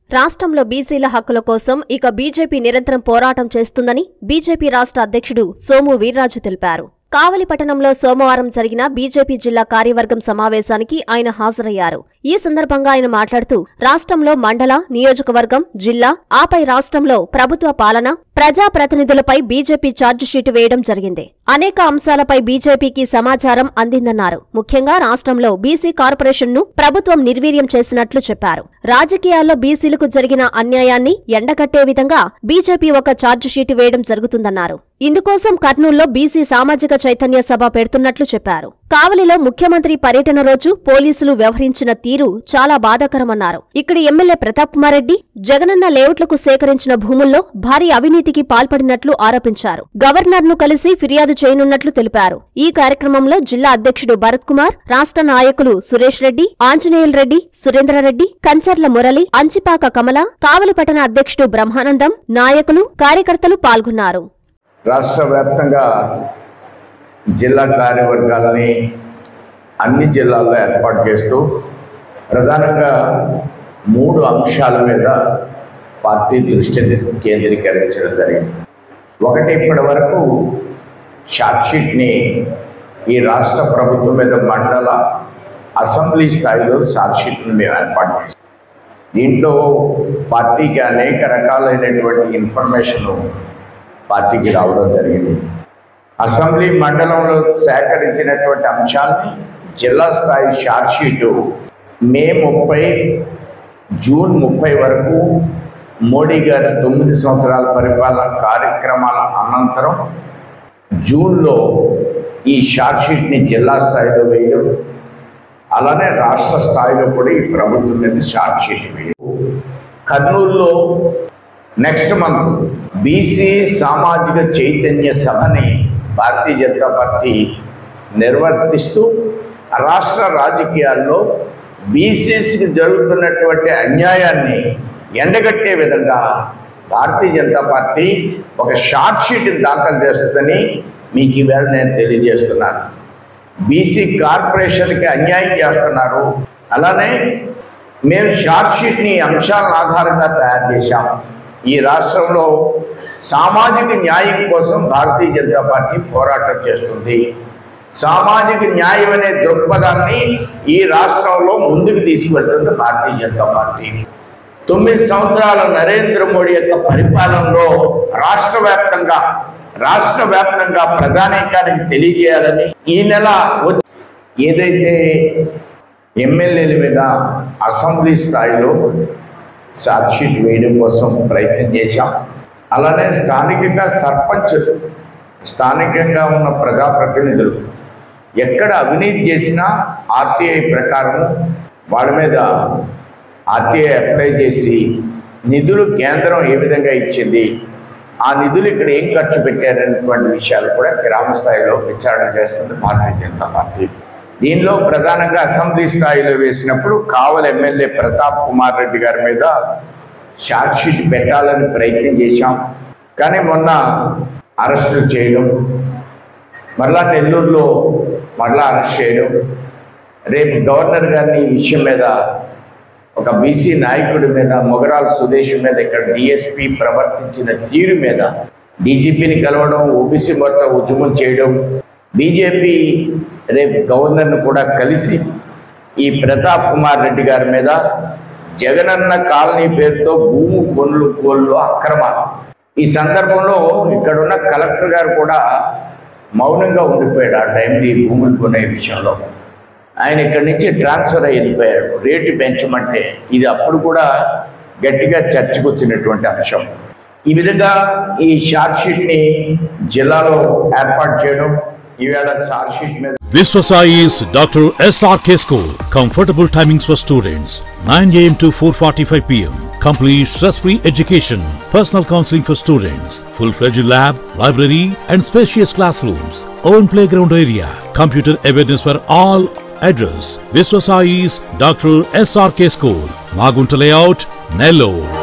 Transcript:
రాష్ట్రంలో బీసీల హక్కుల కోసం ఇక బీజేపీ నిరంతరం పోరాటం చేస్తుందని బీజేపీ రాష్ట్ర అధ్యక్షుడు సోము వీర్రాజు తెలిపారు కావలి పట్టణంలో సోమవారం జరిగిన బీజేపీ జిల్లా కార్యవర్గం సమావేశానికి ఆయన హాజరయ్యారు ఈ సందర్భంగా ఆయన మాట్లాడుతూ రాష్ట్రంలో మండల నియోజకవర్గం జిల్లా ఆపై రాష్ట్రంలో ప్రభుత్వ పాలన ప్రజాప్రతినిధులపై బీజేపీ ఛార్జిషీటు వేయడం జరిగింది అనేక అంశాలపై బీజేపీకి సమాచారం అందిందన్నారు ముఖ్యంగా రాష్ట్రంలో బీసీ కార్పొరేషన్ను ప్రభుత్వం నిర్వీర్యం చేసినట్లు చెప్పారు రాజకీయాల్లో బీసీలకు జరిగిన అన్యాయాన్ని ఎండగట్టే విధంగా బీజేపీ ఒక ఛార్జిషీటు వేయడం జరుగుతుందన్నారు ఇందుకోసం కర్నూల్లో బీసీ సామాజిక చైతన్య సభ పెడుతున్నట్లు చెప్పారు కావలిలో ముఖ్యమంత్రి పర్యటన రోజు పోలీసులు వ్యవహరించిన తీరు చాలా బాధాకరమన్నారు ఇక్కడి ఎమ్మెల్యే ప్రతాప్ కుమార్ రెడ్డి జగనన్న లేఅవుట్లకు సేకరించిన భూముల్లో భారీ అవినీతికి పాల్పడినట్లు ఆరోపించారు గవర్నర్ ను కలిసి ఫిర్యాదు చేయనున్నట్లు తెలిపారు ఈ కార్యక్రమంలో జిల్లా అధ్యక్షుడు భరత్ కుమార్ రాష్ట్ర నాయకులు సురేష్ రెడ్డి ఆంజనేయుల్ రెడ్డి సురేంద్రరెడ్డి కంచర్ల మురళి అంచిపాక కమల కావలి పట్టణ అధ్యక్షుడు బ్రహ్మానందం నాయకులు కార్యకర్తలు పాల్గొన్నారు రాష్ట్ర వ్యాప్తంగా జిల్లా కార్యవర్గాలని అన్ని జిల్లాల్లో ఏర్పాటు చేస్తూ ప్రధానంగా మూడు అంశాల మీద పార్టీ దృష్టిని కేంద్రీకరించడం జరిగింది ఒకటి ఇప్పటి వరకు షార్ట్షీట్ని ఈ రాష్ట్ర ప్రభుత్వం మీద మండల అసెంబ్లీ స్థాయిలో షార్ట్షీట్ని మేము ఏర్పాటు చేస్తాం దీంట్లో పార్టీకి అనేక రకాలైనటువంటి ఇన్ఫర్మేషన్ పార్టీకి రావడం జరిగింది అసెంబ్లీ మండలంలో సేకరించినటువంటి అంశాన్ని జిల్లా స్థాయి షార్ట్షీటు మే ముప్పై జూన్ ముప్పై వరకు మోడీ గారి తొమ్మిది సంవత్సరాల పరిపాలన కార్యక్రమాల అనంతరం జూన్లో ఈ షార్ట్షీట్ని జిల్లా స్థాయిలో వేయడం అలానే రాష్ట్ర స్థాయిలో కూడా ఈ ప్రభుత్వం మీద షార్ట్షీట్ వేయడం కర్నూలులో నెక్స్ట్ మంత్ బీసీ సామాజిక చైతన్య సభని భారతీయ జనతా పార్టీ నిర్వర్తిస్తూ రాష్ట్ర రాజకీయాల్లో బీసీస్కి జరుగుతున్నటువంటి అన్యాయాన్ని ఎండగట్టే విధంగా భారతీయ జనతా పార్టీ ఒక షార్ట్ షీట్ని దాఖలు చేస్తుందని మీకు ఈవేళ నేను తెలియజేస్తున్నాను బీసీ కార్పొరేషన్కి అన్యాయం చేస్తున్నారు అలానే మేము షార్ట్ షీట్ని అంశాలను ఆధారంగా తయారు చేశాం ఈ రాష్ట్రంలో సామాజిక న్యాయం కోసం భారతీయ జనతా పార్టీ పోరాటం చేస్తుంది సామాజిక న్యాయం అనే దృక్పథాన్ని ఈ రాష్ట్రంలో ముందుకు తీసుకువెళ్తుంది భారతీయ జనతా పార్టీ తొమ్మిది సంవత్సరాల నరేంద్ర మోడీ యొక్క పరిపాలనలో రాష్ట్ర వ్యాప్తంగా రాష్ట్ర వ్యాప్తంగా ప్రధానికానికి తెలియజేయాలని ఈ నెల వచ్చి- ఏదైతే ఎమ్మెల్యేల మీద అసెంబ్లీ స్థాయిలో షార్ట్షీట్ వేయడం కోసం ప్రయత్నం చేశాం అలానే స్థానికంగా సర్పంచులు స్థానికంగా ఉన్న ప్రజాప్రతినిధులు ఎక్కడ అవినీతి చేసినా ఆర్టీఐ ప్రకారం వాళ్ళ మీద ఆర్టీఐ అప్లై చేసి నిధులు కేంద్రం ఏ విధంగా ఇచ్చింది ఆ నిధులు ఇక్కడ ఏం ఖర్చు పెట్టారనేటువంటి విషయాలు కూడా గ్రామ స్థాయిలో విచారణ చేస్తుంది భారతీయ జనతా పార్టీ దీనిలో ప్రధానంగా అసెంబ్లీ స్థాయిలో వేసినప్పుడు కావలి ఎమ్మెల్యే ప్రతాప్ కుమార్ రెడ్డి గారి మీద షార్ట్ షీట్ పెట్టాలని ప్రయత్నం చేశాం కానీ మొన్న అరెస్టులు చేయడం మరలా నెల్లూరులో మరలా అరెస్ట్ చేయడం రేపు గవర్నర్ గారిని ఈ విషయం మీద ఒక బీసీ నాయకుడి మీద మొగరాల సుదేశ్ మీద ఇక్కడ డిఎస్పి ప్రవర్తించిన తీరు మీద డీజీపీని కలవడం ఓబీసీ మొత్తం ఉద్యమం చేయడం బీజేపీ రేపు గవర్నర్ను కూడా కలిసి ఈ ప్రతాప్ కుమార్ రెడ్డి గారి మీద జగనన్న కాలనీ పేరుతో భూము కొనులు కోళ్ళు అక్రమాలు ఈ సందర్భంలో ఇక్కడున్న కలెక్టర్ గారు కూడా మౌనంగా ఉండిపోయాడు ఆ టైంలో ఈ భూములు కొనే విషయంలో ఆయన ఇక్కడి నుంచి ట్రాన్స్ఫర్ అయ్యి వెళ్ళిపోయాడు రేటు పెంచమంటే ఇది అప్పుడు కూడా గట్టిగా చర్చకు వచ్చినటువంటి అంశం ఈ విధంగా ఈ షార్ట్ షీట్ని జిల్లాలో ఏర్పాటు చేయడం ఈవేళ షార్ట్ షీట్ మీద Viswasai's Dr. SRK School. Comfortable timings for students 9 am to 4:45 pm. Complete stress-free education. Personal counseling for students. Full-fledged lab, library, and spacious classrooms. Own playground area. Computer awareness for all. Address: Viswasai's Dr. SRK School. Magunta Layout, Nellore.